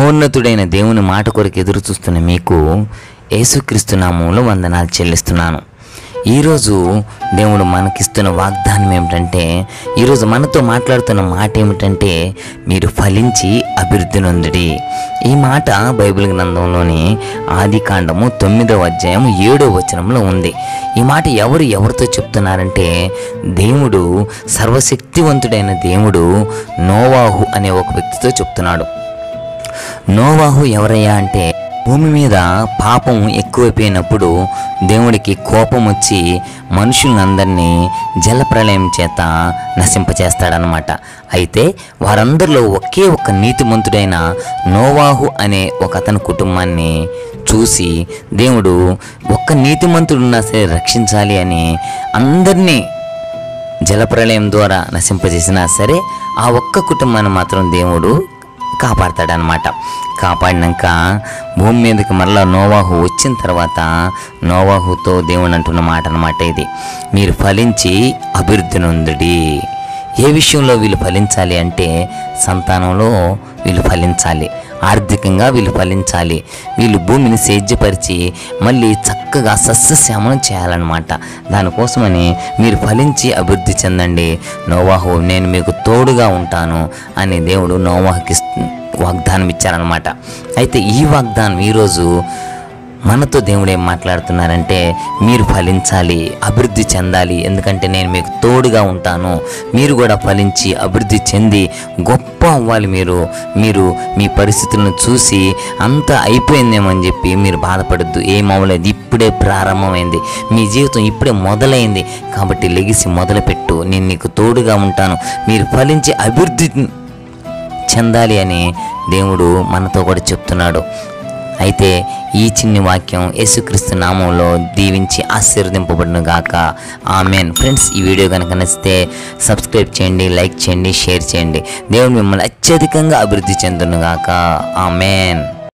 మహోన్నతుడైన దేవుని మాట కొరకు ఎదురు చూస్తున్న మీకు యేసుక్రీస్తు నామంలో వందనాలు చెల్లిస్తున్నాను ఈరోజు దేవుడు మనకిస్తున్న వాగ్దానం ఏమిటంటే ఈరోజు మనతో మాట్లాడుతున్న మాట ఏమిటంటే మీరు ఫలించి అభివృద్ధి నొందుడి ఈ మాట బైబిల్ గ్రంథంలోని ఆది కాండము తొమ్మిదవ అధ్యాయం ఏడవ వచనంలో ఉంది ఈ మాట ఎవరు ఎవరితో చెప్తున్నారంటే దేవుడు సర్వశక్తివంతుడైన దేవుడు నోవాహు అనే ఒక వ్యక్తితో చెప్తున్నాడు నోవాహు ఎవరయ్యా అంటే భూమి మీద పాపం ఎక్కువైపోయినప్పుడు దేవుడికి కోపం వచ్చి మనుషులందరినీ జలప్రలయం చేత నశింపచేస్తాడనమాట అయితే వారందరిలో ఒకే ఒక్క నీతిమంతుడైన నోవాహు అనే ఒక అతని కుటుంబాన్ని చూసి దేవుడు ఒక్క నీతిమంతుడున్నా సరే రక్షించాలి అని అందరినీ జలప్రలయం ద్వారా నశింపజేసినా సరే ఆ ఒక్క కుటుంబాన్ని మాత్రం దేవుడు కాపాడతాడనమాట కాపాడినాక భూమి మీదకి మరలా నోవాహు వచ్చిన తర్వాత నోవాహుతో దేవుడు అంటున్న మాట అనమాట ఇది మీరు ఫలించి అభివృద్ధి నొందుడి ఏ విషయంలో వీళ్ళు ఫలించాలి అంటే సంతానంలో వీళ్ళు ఫలించాలి ఆర్థికంగా వీళ్ళు ఫలించాలి వీళ్ళు భూమిని సేద్యపరిచి మళ్ళీ చక్కగా సస్యశ్యామలం చేయాలన్నమాట దానికోసమని మీరు ఫలించి అభివృద్ధి చెందండి నోవాహు నేను మీకు తోడుగా ఉంటాను అని దేవుడు నోవాహుకి ఇస్తు- వాగ్దానం ఇచ్చారనమాట అయితే ఈ వాగ్దానం ఈరోజు మనతో దేవుడు ఏం మాట్లాడుతున్నారంటే మీరు ఫలించాలి అభివృద్ధి చెందాలి ఎందుకంటే నేను మీకు తోడుగా ఉంటాను మీరు కూడా ఫలించి అభివృద్ధి చెంది గొప్ప అవ్వాలి మీరు మీరు మీ పరిస్థితులను చూసి అంతా అయిపోయిందేమని చెప్పి మీరు బాధపడద్దు ఏం అవ్వలేదు ఇప్పుడే ప్రారంభమైంది మీ జీవితం ఇప్పుడే మొదలైంది కాబట్టి లెగిసి మొదలుపెట్టు నేను నీకు తోడుగా ఉంటాను మీరు ఫలించి అభివృద్ధి చెందాలి అని దేవుడు మనతో కూడా చెప్తున్నాడు అయితే ఈ చిన్ని వాక్యం యేసుక్రీస్తు నామంలో దీవించి ఆశీర్వదింపబడును గాక ఆమెన్ ఫ్రెండ్స్ ఈ వీడియో కనుక నచ్చితే సబ్స్క్రైబ్ చేయండి లైక్ చేయండి షేర్ చేయండి దేవుడు మిమ్మల్ని అత్యధికంగా అభివృద్ధి చెందును గాక ఆమెన్